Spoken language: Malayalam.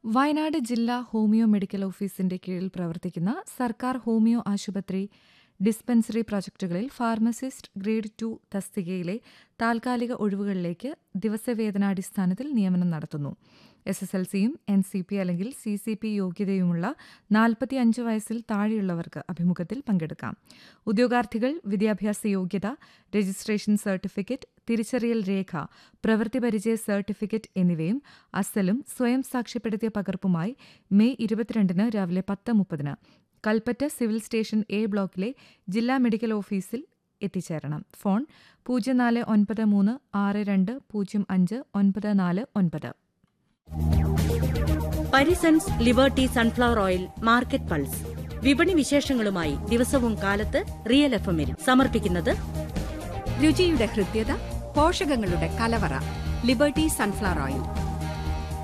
വയനാട് ജില്ലാ ഹോമിയോ മെഡിക്കൽ ഓഫീസിന്റെ കീഴിൽ പ്രവർത്തിക്കുന്ന സർക്കാർ ഹോമിയോ ആശുപത്രി ഡിസ്പെൻസറി പ്രൊജക്ടുകളിൽ ഫാർമസിസ്റ്റ് ഗ്രേഡ് ടു തസ്തികയിലെ താൽക്കാലിക ഒഴിവുകളിലേക്ക് ദിവസവേതനാടിസ്ഥാനത്തിൽ നിയമനം നടത്തുന്നു എസ് എസ് എൽ സിയും എൻ സി പി അല്ലെങ്കിൽ സി സി പി യോഗ്യതയുമുള്ള നാൽപ്പത്തിയഞ്ച് വയസ്സിൽ താഴെയുള്ളവർക്ക് അഭിമുഖത്തിൽ പങ്കെടുക്കാം ഉദ്യോഗാർത്ഥികൾ വിദ്യാഭ്യാസ യോഗ്യത രജിസ്ട്രേഷൻ സർട്ടിഫിക്കറ്റ് തിരിച്ചറിയൽ രേഖ പ്രവൃത്തി പരിചയ സർട്ടിഫിക്കറ്റ് എന്നിവയും അസലും സ്വയം സാക്ഷ്യപ്പെടുത്തിയ പകർപ്പുമായി മെയ് ഇരുപത്തിരണ്ടിന് രാവിലെ പത്ത് മുപ്പതിന് കൽപ്പറ്റ സിവിൽ സ്റ്റേഷൻ എ ബ്ലോക്കിലെ ജില്ലാ മെഡിക്കൽ ഓഫീസിൽ എത്തിച്ചേരണം ഫോൺ പൂജ്യം നാല് ഒൻപത് മൂന്ന് ആറ് രണ്ട് പൂജ്യം അഞ്ച് ഒൻപത് നാല് ഒൻപത് Parisons Liberty sunflower oil market pulse വിപണി വിശേഷങ്ങളുമായി ദിവസവും കാലത്ത് റിയൽ എഫ് എമ്മിൽ സമർപ്പിക്കുന്നത് രുചിയുടെ ഹൃദ്യത പോഷകങ്ങളുടെ കലവറ ലിബർട്ടി സൺഫ്ലവർ ഓയിൽ